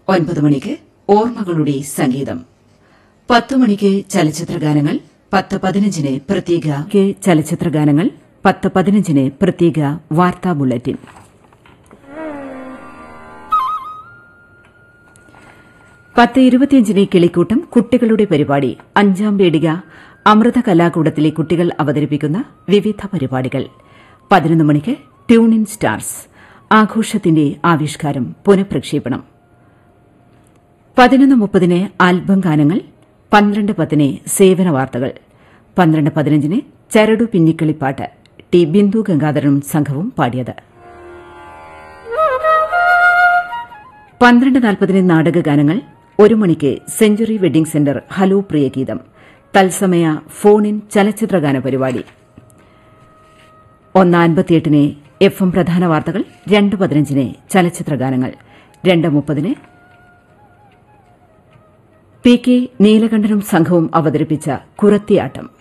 ഒൻപത് മണിക്ക് ഓർമ്മകളുടെ സംഗീതം പത്ത് മണിക്ക് ചലച്ചിത്രഗാനങ്ങൾ പത്ത് പതിനഞ്ചിന് പ്രത്യേക ചലച്ചിത്രഗാനങ്ങൾ പത്ത് പതിനഞ്ചിന് പ്രത്യേക വാർത്താ ബുള്ളറ്റിൻ പത്ത് ഇരുപത്തിയഞ്ചിന് കിളിക്കൂട്ടം കുട്ടികളുടെ പരിപാടി അഞ്ചാം പേടിക അമൃത കലാകൂടത്തിലെ കുട്ടികൾ അവതരിപ്പിക്കുന്ന വിവിധ പരിപാടികൾ പതിനൊന്ന് മണിക്ക് ട്യൂൺ ഇൻ സ്റ്റാർസ് ആഘോഷത്തിന്റെ ആവിഷ്കാരം പുനഃപ്രക്ഷേപണം പതിനൊന്ന് മുപ്പതിന് ആൽബം ഗാനങ്ങൾ പന്ത്രണ്ട് പത്തിന് സേവന വാർത്തകൾ പന്ത്രണ്ട് പതിനഞ്ചിന് ചരടു പിന്നിക്കളിപ്പാട്ട് ടി ബിന്ദു ഗംഗാധരനും സംഘവും പാടിയത് പന്ത്രണ്ട് നാൽപ്പതിന് നാടകഗാനങ്ങൾ ഒരു മണിക്ക് സെഞ്ചുറി വെഡിംഗ് സെന്റർ ഹലോ പ്രിയഗീതം തത്സമയ ഫോൺ ഇൻ ചലച്ചിത്രഗാന പരിപാടി ഒന്ന് അൻപത്തിയെട്ടിന് എഫ് എം പ്രധാന വാർത്തകൾ രണ്ട് പതിനഞ്ചിന് ചലച്ചിത്രഗാനങ്ങൾ രണ്ട് മുപ്പതിന് പി കെ നീലകണ്ഠനും സംഘവും അവതരിപ്പിച്ച കുറത്തിയാട്ടം